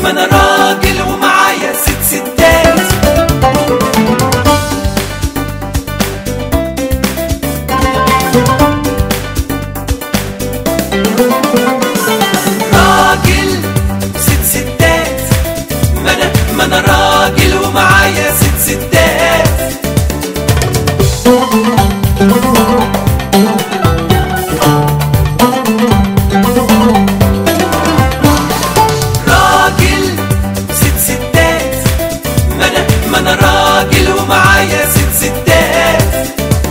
ما انا راجل ومعايا ست ستات راجل ست ستات ما انا ما انا راجل ومعايا ست ستات راجل ست ستات ما انا ما انا راجل ومعايا ست ستات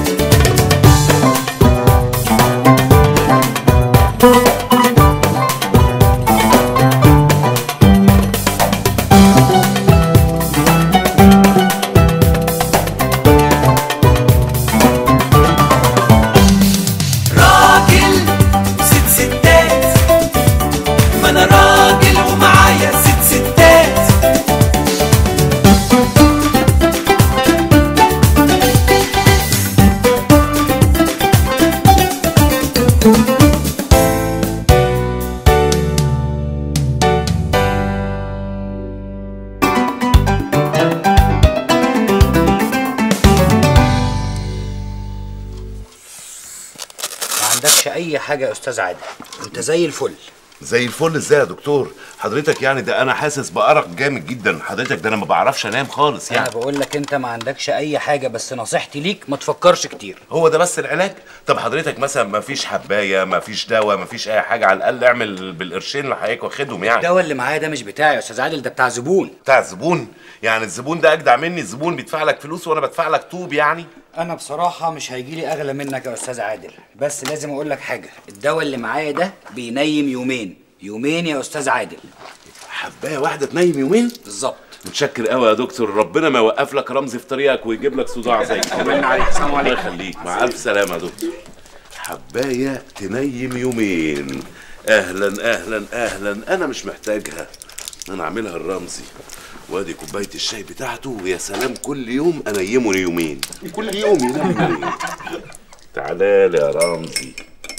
راجل ست ستات ما انا راجل ومعايا ست ستات ما عندكش اي حاجه يا استاذ عادل انت زي الفل زي الفل ازاي يا دكتور حضرتك يعني ده انا حاسس بأرق جامد جدا حضرتك ده انا ما بعرفش انام خالص انا يعني بقول لك انت ما عندكش اي حاجه بس نصيحتي ليك ما تفكرش كتير هو ده بس العلاج طب حضرتك مثلا ما فيش حبايه ما فيش دواء ما فيش اي حاجه على الاقل اعمل بالقرشين اللي حضرتك واخدهم يعني الدواء اللي معايا ده مش بتاعي يا استاذ عادل ده بتاع زبون بتاع الزبون يعني الزبون ده اجدع مني الزبون بيدفع لك فلوس وانا بدفع لك طوب يعني انا بصراحه مش هيجي لي اغلى منك يا استاذ عادل بس لازم اقول لك حاجه الدواء اللي معايا ده بينيم يومين يومين يا استاذ عادل حبايه واحده تنيم يومين بالظبط متشكر قوي يا دكتور ربنا ما يوقف لك رمزي في طريقك ويجيب لك صداع زي طمنا عليك. السلام الله عليكم. يخليك مع الف سلامه يا دكتور حبايه تنيم يومين اهلا اهلا اهلا انا مش محتاجها انا اعملها الرمزي وادي كوبايه الشاي بتاعته ويا سلام كل يوم انيمه يومين كل يوم ينام يومين تعالى لي يا رمزي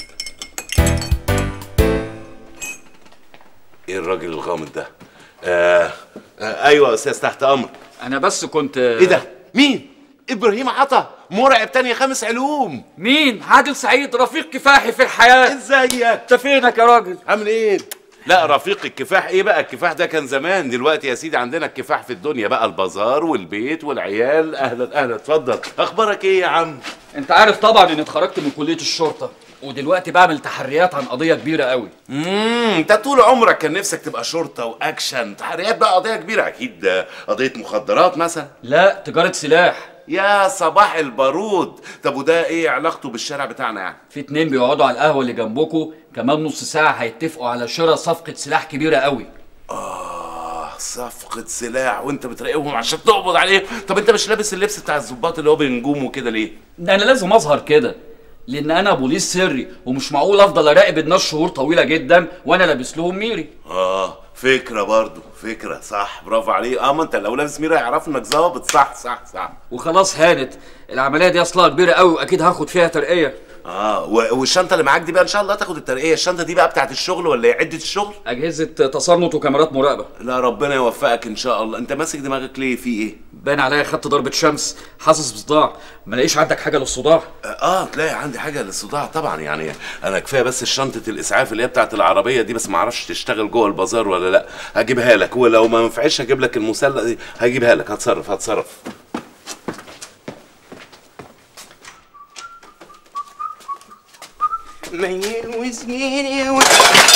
ايه الراجل الغامض ده آه آه ايوه يا استاذ تحت امر انا بس كنت ايه ده مين ابراهيم عطا مرعب تاني خامس علوم مين عادل سعيد رفيق كفاحي في الحياه ازيك انت فينك يا راجل عامل ايه لا رفيق الكفاح ايه بقى الكفاح ده كان زمان دلوقتي يا سيدي عندنا الكفاح في الدنيا بقى البازار والبيت والعيال اهلا اهلا اتفضل اخبارك ايه يا عم انت عارف طبعا اني اتخرجت من كليه الشرطه ودلوقتي بعمل تحريات عن قضيه كبيره قوي امم انت طول عمرك كان نفسك تبقى شرطه واكشن تحريات بقى قضيه كبيره اكيد ده قضيه مخدرات مثلا لا تجاره سلاح يا صباح البارود طب وده ايه علاقته بالشارع بتاعنا يعني في اتنين بيقعدوا على القهوه اللي جنبكم كمان نص ساعه هيتفقوا على شراء صفقه سلاح كبيره قوي آه صفقة سلاح وانت بتراقبهم عشان تقبض عليهم طب انت مش لابس اللبس بتاع الظباط اللي هو بنجوم وكده ليه؟ ده انا لازم اظهر كده لان انا بوليس سري ومش معقول افضل اراقب الناس شهور طويله جدا وانا لابس لهم ميري اه فكرة برضو فكرة صح برافو عليك اه ما انت لو لابس ميرا يعرفوا انك ظابط صح صح صح وخلاص هانت العمليه دي اصلها كبيره قوي واكيد هاخد فيها ترقيه اه و- والشنطة اللي معاك دي بقى ان شاء الله تاخد الترقية الشنطة دي بقى بتاعت الشغل ولا إيه؟ عدة الشغل؟ اجهزه تصنت وكاميرات مراقبه لا ربنا يوفقك ان شاء الله انت ماسك دماغك ليه في ايه؟ باين عليا خدت ضربه شمس حاسس بصداع ما لاقيش عندك حاجه للصداع اه تلاقي عندي حاجه للصداع طبعا يعني انا كفايه بس شنطه الاسعاف اللي هي بتاعت العربيه دي بس ما اعرفش تشتغل جوه البازار ولا لا هجيبها لك ولو ما ينفعش هجيب لك المسله دي هجيبها لك هتصرف هتصرف ميل وزميل يا ولد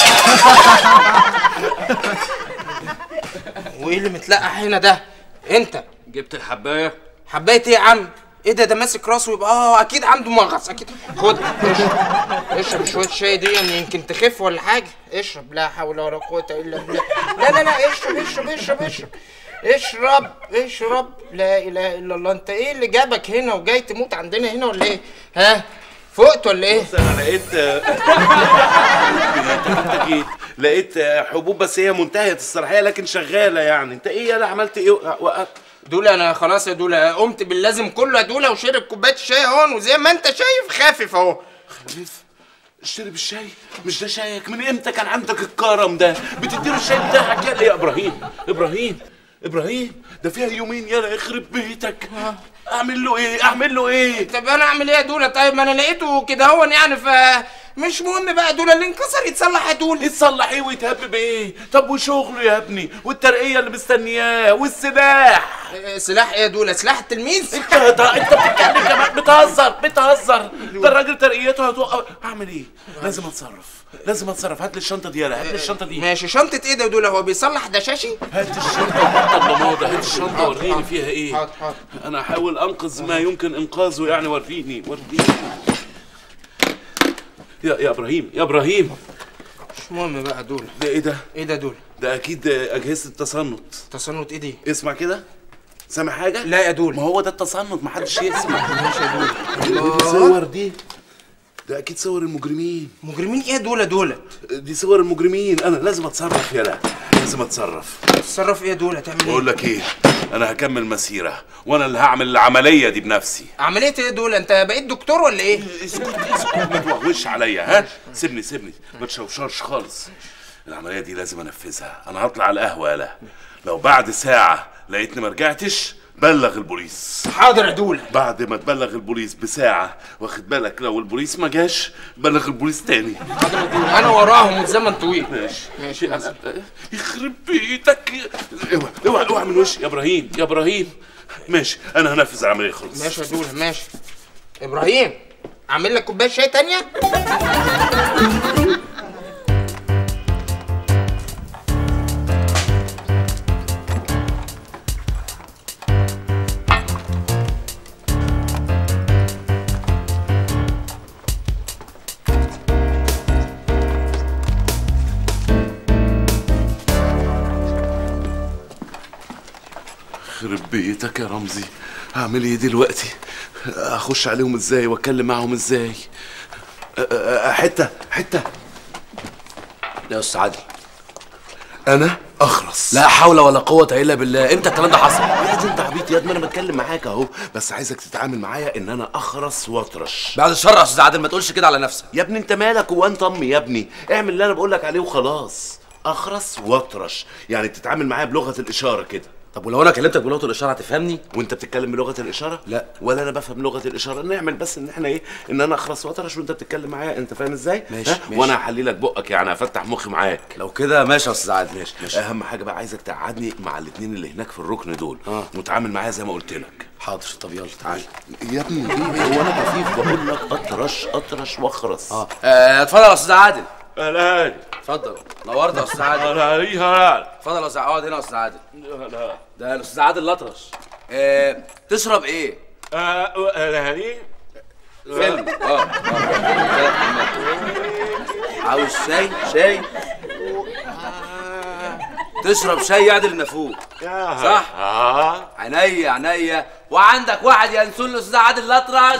وايه اللي متلقح هنا ده انت جبت الحبايه حبايه ايه يا عم ايه ده ده ماسك راسه يبقى اه اكيد عنده مغص اكيد خد اشرب اشرب شويه شاي دي يعني يمكن تخف ولا حاجه اشرب لا حول ولا قوه الا بالله لا لا لا اشرب اشرب اشرب اشرب اشرب اشرب لا اله الا الله انت ايه اللي جابك هنا وجاي تموت عندنا هنا ولا ايه ها فقت ولا ايه بص انا لقيت أكيد. لقيت حبوب بس هي منتهيه الصلاحيه لكن شغاله يعني انت ايه يالا عملت ايه وقف دول انا خلاص يا دول قمت باللازم كله يا دول وشرب كوبايه الشاي اهون وزي ما انت شايف خافف اهو خفيف اشتري بالشاي مش ده شايك من امتى كان عندك الكرم ده بتديله الشاي بتاعك يلا يا ابراهيم ابراهيم ابراهيم ده فيها يومين يلا يخرب بيتك اعمل له ايه اعمل له ايه طب انا اعمل ايه يا دولا طيب ما انا لقيته كده هو يعني ف مش مهم بقى دولا اللي انكسر يتصلح يا دولا يتصلح ايه ويتهبب ايه طب وشغله يا ابني والترقيه اللي مستنياه والسلاح آه، سلاح ايه يا دولا سلاح التلميذ انت انت بتتكلم كمان بتهزر بتهزر ده الراجل ترقيته هتوقف اعمل ايه لازم اتصرف لازم اتصرف هات لي الشنطه دي يلا هات لي الشنطه دي ماشي شنطة ايه ده يا دولا هو بيصلح دشاشي هات الشنطه وحط الضماده هات الشنطه وريني فيها ايه حاضر حاضر انا احاول انقذ ما يمكن انقاذه يعني وريني وريني يا يا ابراهيم يا ابراهيم مش مهم بقى دولا ده ايه ده ايه ده دولا ده اكيد اجهزه التصنت تصنت ايه دي اسمع كده سامع حاجه لا يا دولا ما هو ده التصنت محدش يسمع ماشي يا دولا دي صور دي ده اكيد صور المجرمين مجرمين ايه دول دول دي صور المجرمين انا لازم اتصرف يلا لازم اتصرف تتصرف ايه يا دول هتعمل بقول ايه لك ايه انا هكمل مسيره وانا اللي هعمل العمليه دي بنفسي عمليه ايه دول انت بقيت دكتور ولا ايه اسكت اسكت ما توهوش عليا ها سيبني سيبني ما تشوشرش خالص العمليه دي لازم انفذها انا هطلع على القهوه يلا لو بعد ساعه لقيتني ما رجعتش بلغ البوليس حاضر يا دول بعد ما تبلغ البوليس بساعة واخد بالك لو البوليس ما جاش بلغ البوليس تاني حاضر يا دول انا وراهم والزمن طويل ماشي ماشي أنا يخرب بيتك اوعى اوعى اوعى من وشي يا ابراهيم يا ابراهيم ماشي انا هنفذ العملية خلاص ماشي يا دول ماشي ابراهيم اعمل لك كوبايه شاي تانية يخرب بيتك يا رمزي هعمل ايه دلوقتي اخش عليهم ازاي واتكلم معاهم ازاي أ- أ- أ- حتة حتة يا استاذ عادل انا اخرس لا حول ولا قوة الا بالله امتى الكلام ده حصل؟ يا دي انت عبيط يا ابني انا بتكلم معاك اهو بس عايزك تتعامل معايا ان انا اخرس واطرش بعد الشر يا استاذ عادل ما تقولش كده على نفسك يا ابني انت مالك هو انت امي يا ابني اعمل اللي انا بقول لك عليه وخلاص اخرس واطرش يعني تتعامل معايا بلغه الاشاره كده طب ولو انا كلمتك بلغة الاشارة هتفهمني؟ وانت بتتكلم بلغه الاشاره لا. ولا انا بفهم لغه الاشاره نعمل بس ان احنا ايه ان انا اخرس واطرش وانت بتتكلم معايا انت فاهم ازاي ماشي، ها؟ ماشي. وانا هحلي لك بقك يعني هفتح مخي معاك لو كده ماشي يا استاذ عادل ماشي ماشي اهم حاجه بقى عايزك تقعدني مع الاثنين اللي هناك في الركن دول آه. وتعامل معايا زي ما قلت لك حاضر طب يلا تعالى يا ابني ايه هو انا كفيف بقول لك اطرش اطرش واخرس اه آه، اتفضل يا استاذ عادل لا اتفضل نورت يا استاذ عادل لا اتفضل يا استاذ اقعد هنا يا استاذ عادل ده الاستاذ عادل الاطرش آه، تشرب ايه؟ فيلم اه اه ثلاث كلمات. عاوز شاي شاي تشرب شاي يعدل النافوخ صح اه عينيا عينيا وعندك واحد ينسون الاستاذ عادل الاطرش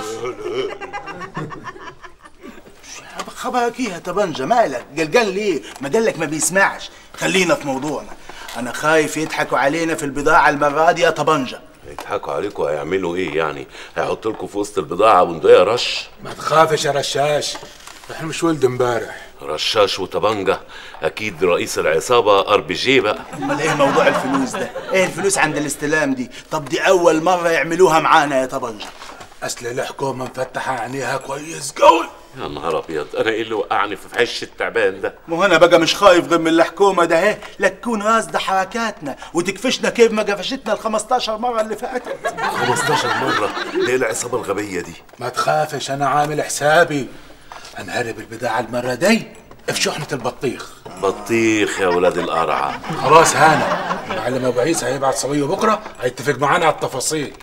خباكيها طبنجة مالك قلقان ليه ما قالك ما بيسمعش خلينا في موضوعنا انا خايف يضحكوا علينا في البضاعة المرة دي يا طبنجة يضحكوا عليكم هيعملوا ايه يعني هيحط لكم في وسط البضاعه بندقيه رش ما تخافش يا رشاش احنا مش ولد امبارح رشاش وطبنجه اكيد رئيس العصابه ار بي جي بقى امال ايه موضوع الفلوس ده ايه الفلوس عند الاستلام دي طب دي اول مرة يعملوها معانا يا طبنجة اصل الحكومه مفتحه عينيها كويس قوي يا نهار ابيض انا ايه اللي وقعني في حش التعبان ده ما هو انا بقى مش خايف غير من الحكومة ده ايه لا تكون راصدة حركاتنا وتكفشنا كيف ما قفشتنا ال 15 مرة اللي فاتت 15 مره ده ايه العصابه الغبيه دي ما تخافش انا عامل حسابي هنهرب البضاعه المره دي في شحنه البطيخ بطيخ يا ولاد القرعه خلاص هانا المعلم ابو عيسى هيبعت صبيه بكره هيتفق معانا على التفاصيل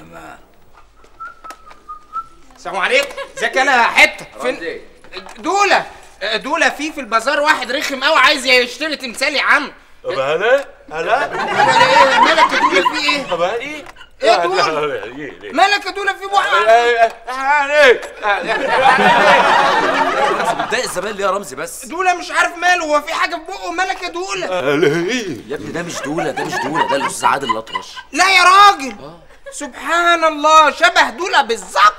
السلام عليكم ازيك انا حته فين دوله دوله في في البازار واحد رخم قوي عايز يشتري تمثال يا عم طب هلا هلا ايه مالك يا دوله في ايه طب ايه ايه يا دوله مالك يا دوله في واحد بتضايق الزبائن ليه يا رمزي بس دوله مش عارف ماله هو في حاجه في بقه مالك يا دوله يا ابني ده مش دوله ده مش دوله ده الاستاذ عادل الاطرش لا يا راجل سبحان الله شبه دولة بالظبط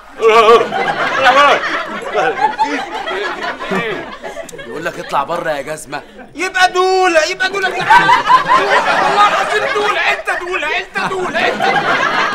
يقول لك اطلع بره يا جزمه يبقى دولة يبقى دولة والله العظيم دولة انت دولة انت دولة انت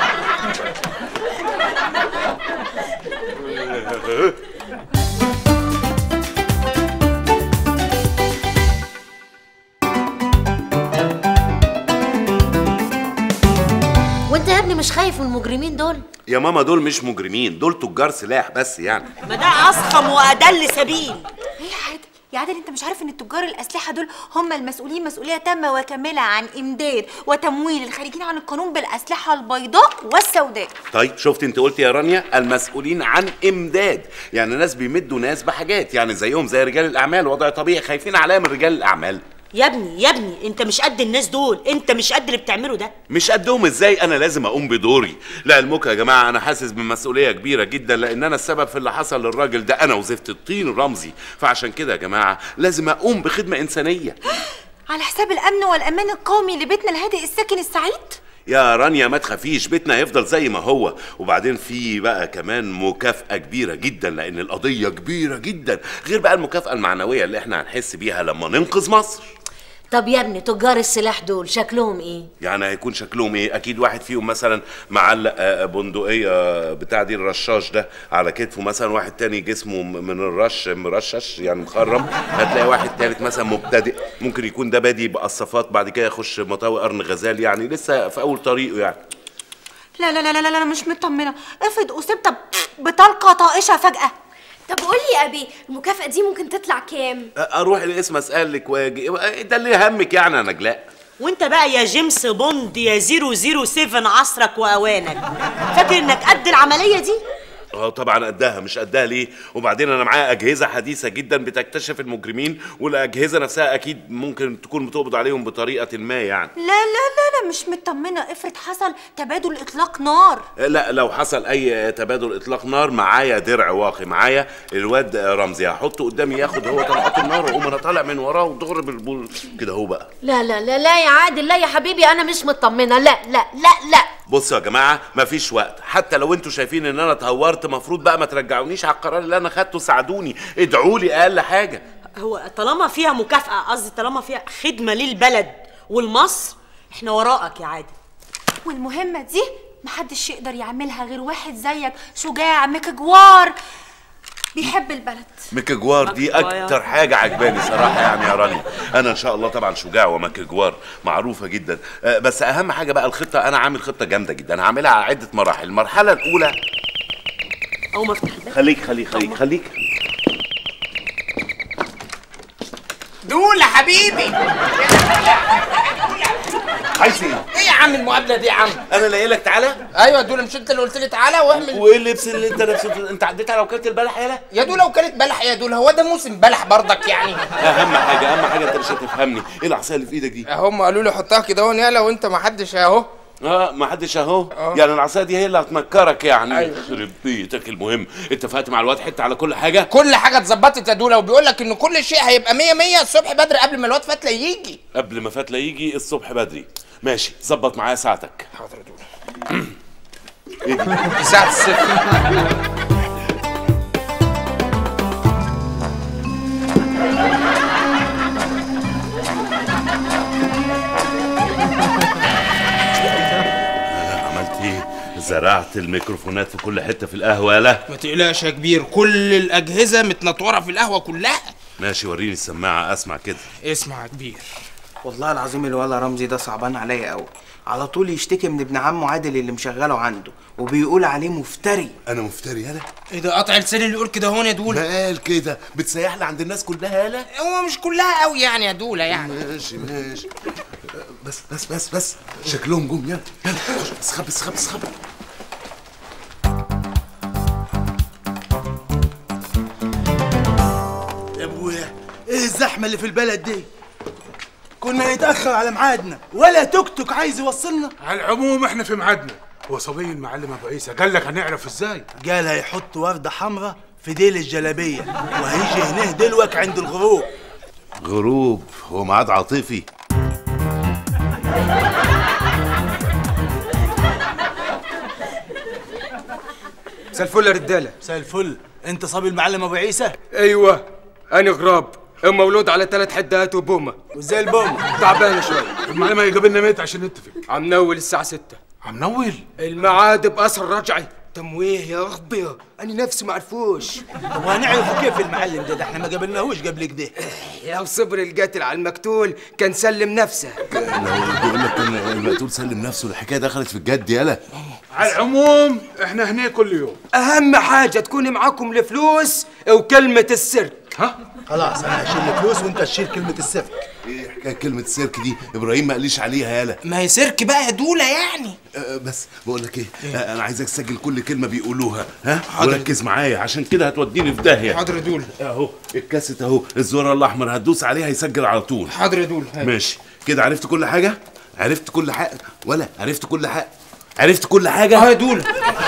وانت يا ابني مش خايف من المجرمين دول يا ماما دول مش مجرمين دول تجار سلاح بس يعني ما ده اصخم وادل سبيل ايه يا عادل يا عادل انت مش عارف ان تجار الاسلحه دول هم المسؤولين مسؤوليه تامه وكامله عن امداد وتمويل الخارجين عن القانون بالاسلحه البيضاء والسوداء طيب شفت انت قلت يا رانيا المسؤولين عن امداد يعني ناس بيمدوا ناس بحاجات يعني زيهم زي رجال الاعمال وضع طبيعي خايفين عليا من رجال الاعمال يا ابني يا ابني انت مش قد الناس دول انت مش قد اللي بتعمله ده مش قدهم ازاي انا لازم اقوم بدوري لعلمك يا جماعه انا حاسس بمسؤوليه كبيره جدا لان انا السبب في اللي حصل للراجل ده انا وزفت الطين رمزي فعشان كده يا جماعه لازم اقوم بخدمه انسانيه على حساب الامن والامان القومي لبيتنا الهادئ الساكن السعيد يا رانيا ما تخافيش بيتنا هيفضل زي ما هو وبعدين في بقى كمان مكافأة كبيرة جدا لأن القضية كبيرة جدا غير بقى المكافأة المعنوية اللي احنا هنحس بيها لما ننقذ مصر طب يا ابني تجار السلاح دول شكلهم ايه يعني هيكون شكلهم ايه اكيد واحد فيهم مثلا معلق آه، بندقيه بتاع دي الرشاش ده على كتفه مثلا واحد تاني جسمه م- من الرش مرشش يعني مخرم هتلاقي واحد تالت مثلا مبتدئ ممكن يكون ده بادي بقصفات بعد كده يخش مطاوي قرن غزال يعني لسه في اول طريقه يعني لا لا لا لا لا لا مش مطمنه افرض اصبت بطلقه طائشه فجاه طب قول لي يا ابي المكافأة دي ممكن تطلع كام؟ اروح الاسم اسالك واجي ده اللي يهمك يعني يا نجلاء وانت بقى يا جيمس بوند يا 007 عصرك واوانك فاكر انك قد العمليه دي اه طبعا قدها مش قدها ليه وبعدين انا معايا اجهزه حديثه جدا بتكتشف المجرمين والاجهزه نفسها اكيد ممكن تكون بتقبض عليهم بطريقه ما يعني لا لا لا لا مش مطمنه افرض حصل تبادل اطلاق نار لا لو حصل اي تبادل اطلاق نار معايا درع واقي معايا الواد رمزي هحطه قدامي ياخد هو طلقات النار واقوم انا طالع من وراه وضرب البول كده هو بقى لا لا لا لا يا عادل لا يا حبيبي انا مش مطمنه لا لا لا لا بصوا يا جماعه مفيش وقت حتى لو انتوا شايفين ان انا اتهورت مفروض بقى ما ترجعونيش على القرار اللي انا خدته ساعدوني ادعوا لي اقل حاجه هو طالما فيها مكافاه قصدي طالما فيها خدمه للبلد والمصر احنا وراءك يا عادل والمهمه دي محدش يقدر يعملها غير واحد زيك شجاع مكجوار بيحب البلد مكجوار دي مكجوار. اكتر حاجه عجباني صراحه يعني يا رانيا انا ان شاء الله طبعا شجاع ومكجوار معروفه جدا آه، بس اهم حاجه بقى الخطه انا عامل خطه جامده جدا انا عاملها على عده مراحل المرحله الاولى او مفتاح الباب خليك خليك خليك خليك دولة حبيبي عايز ايه ايه يا عم المقابلة دي يا عم انا اللي قايل لك تعالى ايوه دولة مش انت اللي قلت لي تعالى واعمل وايه اللبس اللي انت لابسه انت عديت على وكاله البلح يالا يا دولة وكالة بلح يا دولة هو ده موسم بلح برضك يعني اهم حاجه اهم حاجه انت مش هتفهمني ايه العصايه اللي في ايدك دي هم قالوا لي حطها كده اهو يالا وانت ما حدش اهو اه ما حدش اهو آه. يعني العصايه دي هي اللي هتنكرك يعني أيوة. يخرب بيتك المهم اتفقت مع الواد حته على كل حاجه كل حاجة اتظبطت يا دولة وبيقول لك ان كل شيء هيبقى 100 100 الصبح بدري قبل ما الواد فتلة يجي قبل ما فتله يجي الصبح بدري ماشي ظبط معايا ساعتك حاضر يا دولة دي ساعة الصفر عملت ايه زرعت الميكروفونات في كل حته في القهوه يالا ما تقلقش يا كبير كل الاجهزة متنطورة في القهوة كلها ماشي وريني السماعه اسمع كده اسمع يا كبير والله العظيم الولا رمزي ده صعبان عليا قوي على طول يشتكي من ابن عمه عادل اللي مشغله عنده وبيقول عليه مفتري انا مفتري يالا ايه ده قطع لسان اللي يقول كده هون يا دوله قال كده بتسيح لي عند الناس كلها يالا هو مش كلها قوي يعني يا دوله يعني ماشي ماشي بس بس بس بس شكلهم جم يلا يلا خش اسخبي اسخبي اسخبي يا ابويا ايه الزحمه اللي في البلد دي كنا نتاخر على ميعادنا ولا توك توك عايز يوصلنا على العموم احنا في ميعادنا هو صبي المعلم ابو عيسى قال لك هنعرف ازاي قال هيحط ورده حمراء في ديل الجلابيه وهيجي هناه دلوك عند الغروب غروب هو ميعاد عاطفي مساء الفل يا رجاله مساء الفل انت صبي المعلم ابو عيسى ايوه انا غراب مولود على ثلاث حدات وبومه وازاي البومه تعبانه شويه المعلم هيقابلنا متى عشان نتفق عم نول الساعه 6 عم نول الميعاد بأثر رجعي تمويه يا ربي انا نفسي ما عرفوش طب وهنعرف كيف المعلم ده, ده احنا ما قابلناهوش قبل كده لو صبر القاتل على المقتول كان سلم نفسه لو بيقول لك كان المقتول سلم نفسه الحكايه دخلت في الجد يالا على العموم احنا هنا كل يوم اهم حاجه تكون معاكم الفلوس وكلمه السر ها خلاص انا هشيل الفلوس وانت تشيل كلمه السفك ايه حكايه كلمه السيرك دي ابراهيم ما قاليش عليها يالا ما هي سيرك بقى يا دوله يعني أه بس بقول لك ايه أه انا عايزك تسجل كل كلمه بيقولوها ها وركز معايا عشان كده هتوديني في داهيه حاضر يا دوله اهو الكاسيت اهو الزرار الاحمر هتدوس عليه هيسجل على طول حاضر يا دوله ماشي كده عرفت كل حاجه عرفت كل حاجه ولا عرفت كل حاجه عرفت كل حاجه اه يا دوله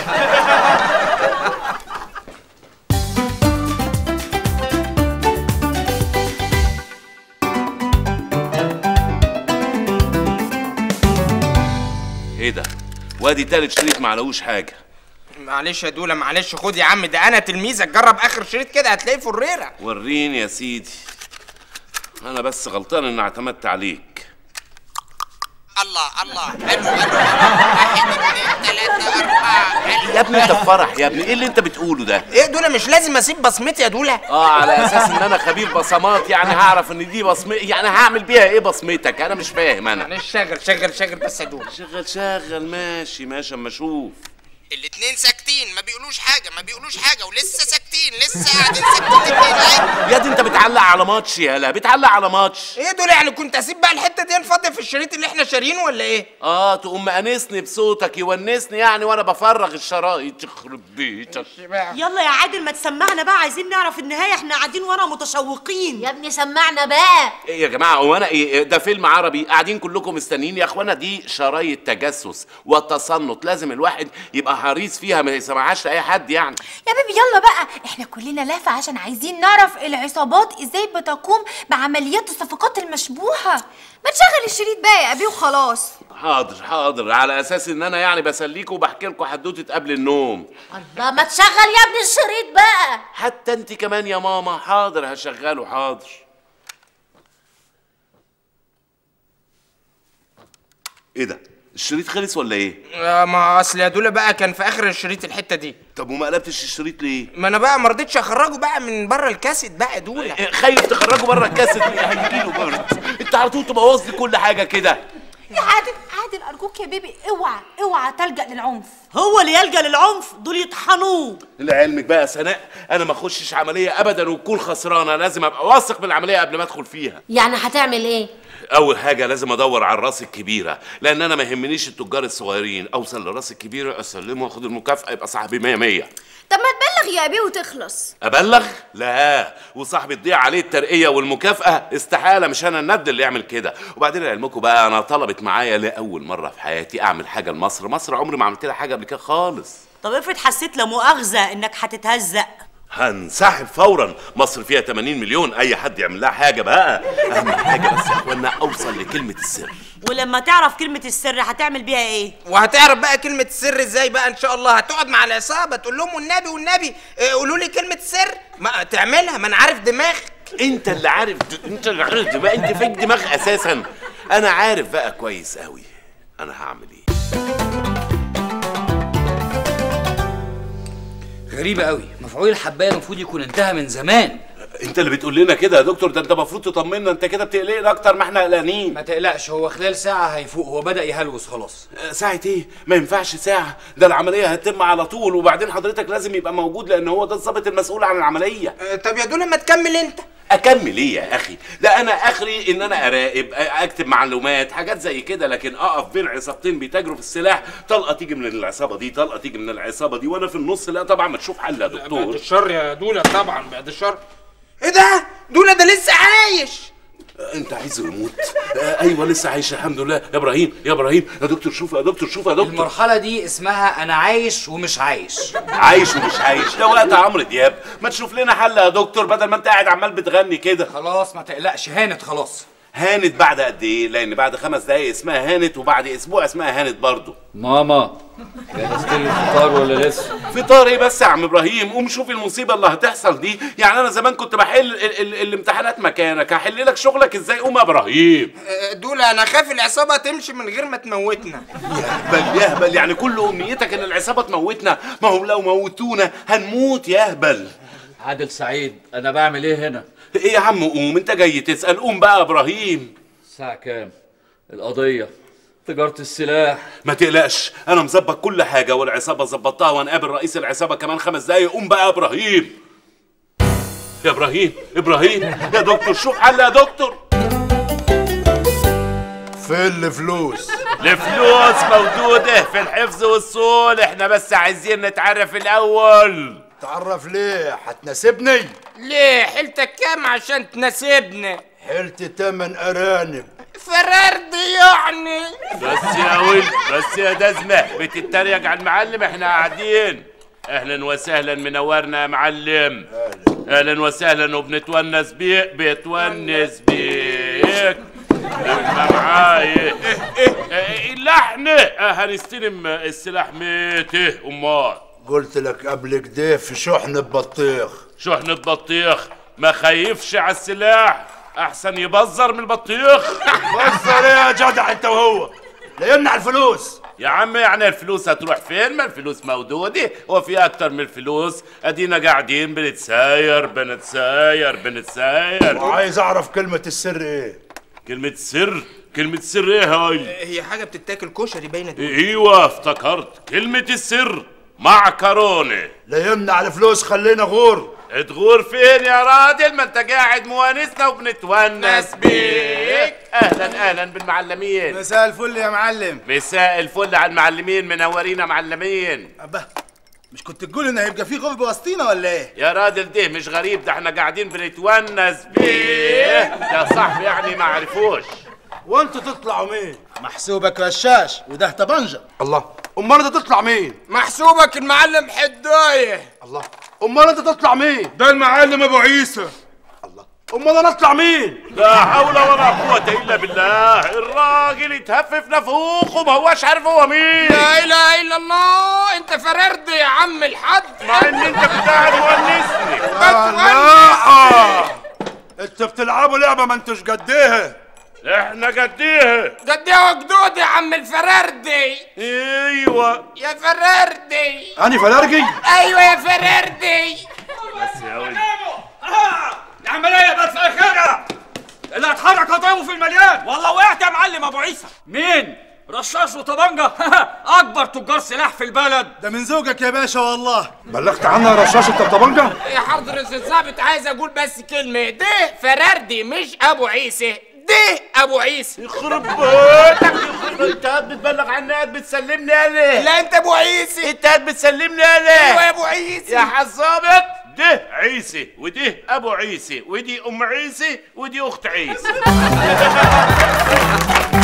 ايه ده وادي تالت شريط معلهوش حاجه معلش يا دوله معلش خد يا عم ده انا تلميذك جرب اخر شريط كده هتلاقيه فريره وريني يا سيدي انا بس غلطان ان اعتمدت عليك الله الله حلو حلو واحد اثنين ثلاثة أربعة يا ابني انت في فرح يا ابني ايه اللي انت بتقوله ده ايه دوله مش لازم اسيب بصمتي يا دوله اه على اساس ان انا خبير بصمات يعني هعرف ان دي بصمه يعني هعمل بيها ايه بصمتك انا مش فاهم انا معلش شغل شغل شغل بس يا دوله شغل شغل ماشي ماشي اما اشوف الاتنين ساكتين ما بيقولوش حاجة ما بيقولوش حاجة ولسه ساكتين لسه قاعدين ساكتين الاتنين أيوة. يا دي انت بتعلق على ماتش يالا بتعلق على ماتش ايه دول يعني كنت اسيب بقى الحتة دي نفضي في الشريط اللي احنا شارينه ولا ايه؟ اه تقوم مأنسني بصوتك يونسني يعني وانا بفرغ الشرايط يخرب بيتك يلا يا عادل ما تسمعنا بقى عايزين نعرف النهايه احنا قاعدين ورا متشوقين يا ابني سمعنا بقى ايه يا جماعه هو انا ايه ده فيلم عربي قاعدين كلكم مستنيين يا اخوانا دي شرايط تجسس والتصنت لازم الواحد يبقى حريص فيها ما يسمعهاش لاي حد يعني يا بيبي يلا بقى احنا كلنا لافة عشان عايزين نعرف العصابات ازاي بتقوم بعمليات الصفقات المشبوهة ما تشغل الشريط بقى يا ابي وخلاص حاضر حاضر على اساس ان انا يعني بسليكوا وبحكي لكم حدوته قبل النوم الله ما تشغل يا ابني الشريط بقى حتى انت كمان يا ماما حاضر هشغله حاضر ايه ده الشريط خلص ولا ايه آه ما اصل يا دول بقى كان في اخر الشريط الحتة دي طب وما قلبتش الشريط ليه ما انا بقى ما رضيتش اخرجه بقى من بره الكاسيت بقى يا دولة إيه، خايف تخرجه بره الكاسيت ليه هيجيله برد انت على طول تبوظ لي كل حاجه كده يا عادل عادل ارجوك يا بيبي اوعى اوعى تلجأ للعنف هو اللي يلجأ للعنف دول يطحنوه لعلمك بقى يا سناء انا ما اخشش عمليه ابدا وتكون خسرانه لازم ابقى واثق من العمليه قبل ما ادخل فيها يعني هتعمل ايه اول حاجه لازم ادور على الراس الكبيره لان انا ما يهمنيش التجار الصغيرين اوصل للراس الكبيره اسلمه واخد المكافاه يبقى صاحبي 100 100 طب ما تبلغ يا ابي وتخلص ابلغ لا وصاحبي تضيع عليه الترقيه والمكافاه استحاله مش انا الند اللي يعمل كده وبعدين لعلمكم بقى انا طلبت معايا لاول مره في حياتي اعمل حاجه لمصر مصر عمري ما عملت لها حاجه قبل كده خالص طب افرض حسيت لا مؤاخذه انك هتتهزق هنسحب فورا مصر فيها 80 مليون اي حد يعمل لها حاجه بقى اهم حاجه بس يا اخوانا اوصل لكلمه السر ولما تعرف كلمه السر هتعمل بيها ايه وهتعرف بقى كلمة السر ازاي بقى ان شاء الله هتقعد مع العصابة تقول لهم والنبي والنبي إيه، قولوا لي كلمة السر ما تعملها ما انا عارف دماغك انت اللي عارف د... انت اللي عارف بقى انت فيك دماغ اساسا انا عارف بقى كويس قوي انا هعمل ايه غريبة قوي مفعول الحباية المفروض يكون انتهى من زمان انت اللي بتقول لنا كده يا دكتور ده انت المفروض تطمنا انت كده بتقلقنا اكتر ما احنا قلقانين ما تقلقش هو خلال ساعة هيفوق هو بدأ يهلوس خلاص آه، ساعة ايه؟ ما ينفعش ساعة، ده العملية هتتم على طول وبعدين حضرتك لازم يبقى موجود لأن هو ده الضابط المسؤول عن العملية. آه، طب يا دول ما تكمل انت أكمل إيه يا أخي؟ ده أنا آخري إن أنا أراقب، آه، أكتب معلومات، حاجات زي كده لكن أقف بين عصابتين بيتاجروا في السلاح، طلقة تيجي من العصابة دي، طلقة تيجي من العصابة دي وأنا في النص لا طبعا ما تشوف حل يا بعد دكتور. الشر يا دولة طبعا بعد الشر ايه ده دولة ده لسه عايش آه، أنت عايزه يموت؟ آه، أيوه لسه عايش الحمد لله، يا إبراهيم يا إبراهيم يا دكتور شوف يا دكتور شوف يا دكتور. المرحلة دي اسمها أنا عايش ومش عايش عايش ومش عايش، ده وقت عمرو دياب، ما تشوف لنا حل يا دكتور بدل ما أنت قاعد عمال بتغني كده. خلاص ما تقلقش هانت خلاص هانت بعد قد ايه لان بعد خمس دقايق اسمها هانت وبعد اسبوع اسمها هانت برضه ماما جهزت لي الفطار ولا لسه فطار ايه بس يا عم ابراهيم قوم شوف المصيبه اللي هتحصل دي يعني انا زمان كنت بحل ال ال الامتحانات مكانك هحل لك شغلك ازاي قوم يا ابراهيم آه، دول انا خاف العصابه تمشي من غير ما تموتنا يهبل يهبل يعني كل امنيتك ان العصابه تموتنا ما هم لو موتونا هنموت يهبل عادل سعيد انا بعمل ايه هنا ايه يا عم قوم انت جاي تسال قوم بقى يا ابراهيم الساعه كام القضيه تجاره السلاح ما تقلقش انا مظبط كل حاجه والعصابه ظبطتها وهنقابل رئيس العصابه كمان خمس دقايق قوم بقى يا ابراهيم يا ابراهيم ابراهيم يا دكتور شوف حل يا دكتور فين الفلوس الفلوس موجوده في الحفظ والصول احنا بس عايزين نتعرف الاول تعرف ليه هتناسبني ليه حيلتك كام عشان تناسبنا حلت تمن ارانب فررد يعني بس يا ولد بس يا دزمه بتتريق على المعلم احنا قاعدين اهلا وسهلا منورنا يا معلم اهلا وسهلا وبنتونس بيك بيتونس بيك انت معايا إيه، اللحن آه، هنستلم السلاح ميته امال قلت لك قبل كده في شحن ببطيخ شحنة بطيخ ما خايفش على السلاح احسن يبزر من البطيخ بزر ايه يا جدع انت وهو لا يمنع الفلوس يا عم يعني الفلوس هتروح فين ما الفلوس موجودة وفي اكتر من الفلوس ادينا قاعدين بنتساير بنتساير بنتساير وعايز اعرف كلمة السر ايه كلمة سر كلمة سر ايه هاي هي حاجه بتتاكل كشري باينه دي ايوه افتكرت كلمة السر معكرونة لا يمنع الفلوس خلينا غور تغور فين يا راجل ما انت قاعد موانسنا وبنتونس بيك اهلا اهلا بالمعلمين مساء الفل يا معلم مساء الفل على المعلمين منورين يا معلمين أبا مش كنت تقول ان هيبقى في غرب وسطينا ولا ايه يا راجل ده مش غريب ده احنا قاعدين بنتونس بيه يا صاحبي يعني ما عرفوش وانتوا تطلعوا مين محسوبك رشاش وده طبنجة الله امال انت تطلع مين محسوبك المعلم حدايه الله امال انت تطلع مين ده المعلم ابو عيسى الله امال انا اطلع مين لا حول ولا قوة إلا بالله الراجل يتهفف نفوخه ما هوش عارف هو مين لا اله الا الله انت فررد يا عم الحاج مع ان انت بتاع مونسني لا انتوا بتلعبوا لعبة ما انتوش قديها احنا قديه قد ايه وجدود يا عم الفرردي ايوه يا فرردي انا فلارجي ايوه يا فرردي بس يا ولد العملية بس اخرها اللي هتحرك هضربه في المليان والله وقعت يا معلم ابو عيسى مين رشاش وطبنجة اكبر تجار سلاح في البلد ده من زوجك يا باشا والله بلغت عنها يا رشاش انت بطبنجة يا حضرة الظابط عايز اقول بس كلمة ده فرردي مش ابو عيسى ده ابو عيسى يخرب بيتك يخرب انت قاعد بتبلغ عني قاعد بتسلمني انا لا انت ابو عيسى انت قاعد بتسلمني انا ايوه يا ابو عيسى يا حظابط ده عيسى وده ابو عيسى ودي ام عيسى ودي اخت عيسى